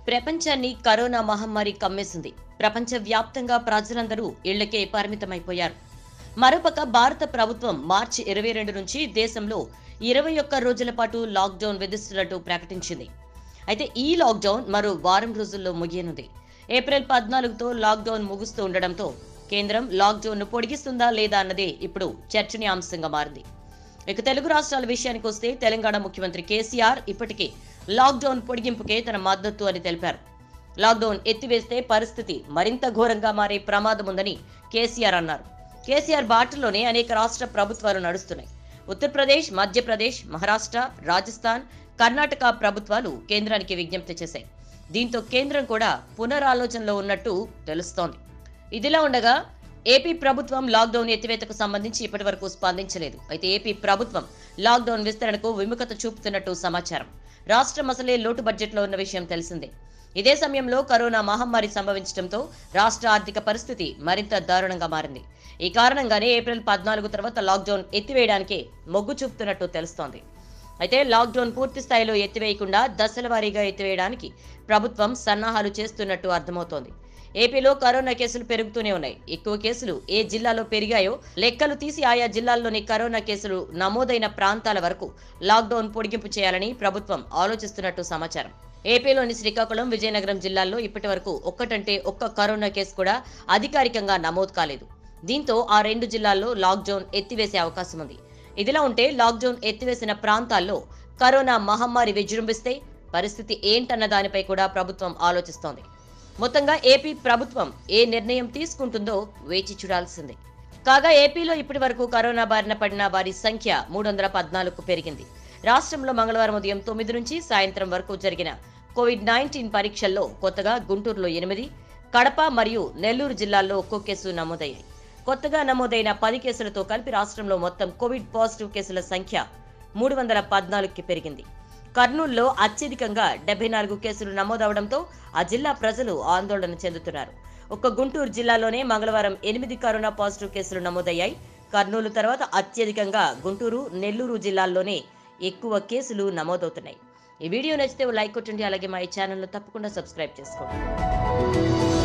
ప్రపంచాన్ని కరోనా మహమ్మారి కమ్మేసింది ప్రపంచ వ్యాప్తంగా ప్రజలందరూ ఇళ్లకే పరిమితమైపోయారు మరోపక్క భారత ప్రభుత్వం మార్చి ఇరవై రెండు నుంచి దేశంలో ఇరవై ఒక్క రోజుల పాటు లాక్డౌన్ విధిస్తున్నట్టు ప్రకటించింది అయితే ఈ లాక్డౌన్ మరో వారం రోజుల్లో ముగియనుంది ఏప్రిల్ పద్నాలుగుతో లాక్డౌన్ ముగుస్తూ ఉండడంతో కేంద్రం లాక్డౌన్ను పొడిగిస్తుందా లేదా అన్నదే ఇప్పుడు చర్చనీయాంశంగా మారింది ఇక తెలుగు రాష్ట్రాల విషయానికి వస్తే తెలంగాణ ముఖ్యమంత్రి కేసీఆర్ ఇప్పటికే లాక్డౌన్ పొడిగింపుకే తన మద్దతు అని తెలిపారు లాక్డౌన్ ఎత్తివేస్తే పరిస్థితి మరింత ఘోరంగా మారే ప్రమాదం ఉందని కేసీఆర్ అన్నారు కేసీఆర్ బాటలోనే అనేక రాష్ట్ర ప్రభుత్వాలు నడుస్తున్నాయి ఉత్తరప్రదేశ్ మధ్యప్రదేశ్ మహారాష్ట్ర రాజస్థాన్ కర్ణాటక ప్రభుత్వాలు కేంద్రానికి విజ్ఞప్తి చేశాయి దీంతో కేంద్రం కూడా పునరాలోచనలో ఉన్నట్టు తెలుస్తోంది ఇదిలా ఉండగా ఏపీ ప్రభుత్వం లాక్డౌన్ ఎత్తివేతకు సంబంధించి ఇప్పటివరకు స్పందించలేదు అయితే ఏపీ ప్రభుత్వం లాక్డౌన్ విస్తరణకు విముఖత చూపుతున్నట్టు సమాచారం రాష్ట్రం అసలే లోటు బడ్జెట్లో ఉన్న విషయం తెలిసిందే ఇదే సమయంలో కరోనా మహమ్మారి సంభవించడంతో రాష్ట్ర ఆర్థిక పరిస్థితి మరింత దారుణంగా మారింది ఈ కారణంగానే ఏప్రిల్ పద్నాలుగు తర్వాత లాక్డౌన్ ఎత్తివేయడానికే మొగ్గు చూపుతున్నట్టు తెలుస్తోంది అయితే లాక్డౌన్ పూర్తి స్థాయిలో ఎత్తివేయకుండా దశల వారీగా ఎత్తివేయడానికి ప్రభుత్వం సన్నాహాలు చేస్తున్నట్టు అర్థమవుతోంది ఏపీలో కరోనా కేసులు పెరుగుతూనే ఉన్నాయి ఎక్కువ కేసులు ఏ జిల్లాలో పెరిగాయో లెక్కలు తీసి ఆయా జిల్లాల్లోని కరోనా కేసులు నమోదైన ప్రాంతాల వరకు లాక్డౌన్ పొడిగింపు చేయాలని ప్రభుత్వం ఆలోచిస్తున్నట్టు సమాచారం ఏపీలోని శ్రీకాకుళం విజయనగరం జిల్లాల్లో ఇప్పటి వరకు ఒక్కటంటే ఒక్క కరోనా కేసు కూడా అధికారికంగా నమోదు కాలేదు దీంతో ఆ రెండు జిల్లాల్లో లాక్డౌన్ ఎత్తివేసే అవకాశం ఉంది ఇదిలా ఉంటే లాక్డౌన్ ఎత్తివేసిన ప్రాంతాల్లో కరోనా మహమ్మారి విజృంభిస్తే పరిస్థితి ఏంటన్న దానిపై కూడా ప్రభుత్వం ఆలోచిస్తోంది మొత్తంగా ఏపీ ప్రభుత్వం ఏ నిర్ణయం తీసుకుంటుందో వేచి చూడాల్సిందే కాగా ఏపీలో ఇప్పటి వరకు కరోనా బారిన పడిన వారి సంఖ్య మూడు వందల పద్నాలుగుకు పెరిగింది రాష్ట్రంలో మంగళవారం ఉదయం తొమ్మిది నుంచి సాయంత్రం వరకు జరిగిన కోవిడ్ నైన్టీన్ పరీక్షల్లో కొత్తగా గుంటూరులో ఎనిమిది కడప మరియు నెల్లూరు జిల్లాల్లో ఒక్కో కేసు నమోదయ్యాయి కొత్తగా నమోదైన పది కేసులతో కలిపి రాష్ట్రంలో మొత్తం కోవిడ్ పాజిటివ్ కేసుల సంఖ్య మూడు వందల పద్నాలుగుకి పెరిగింది కర్నూలులో అత్యధికంగా డెబ్బై నాలుగు కేసులు నమోదవడంతో ఆ జిల్లా ప్రజలు ఆందోళన చెందుతున్నారు ఒక్క గుంటూరు జిల్లాలోనే మంగళవారం ఎనిమిది కరోనా పాజిటివ్ కేసులు నమోదయ్యాయి కర్నూలు తర్వాత అత్యధికంగా గుంటూరు నెల్లూరు జిల్లాల్లోనే ఎక్కువ కేసులు నమోదవుతున్నాయి ఈ వీడియో నచ్చితే ఓ లైక్ కొట్టండి అలాగే మా ఈ ఛానల్ను తప్పకుండా సబ్స్క్రైబ్ చేసుకోండి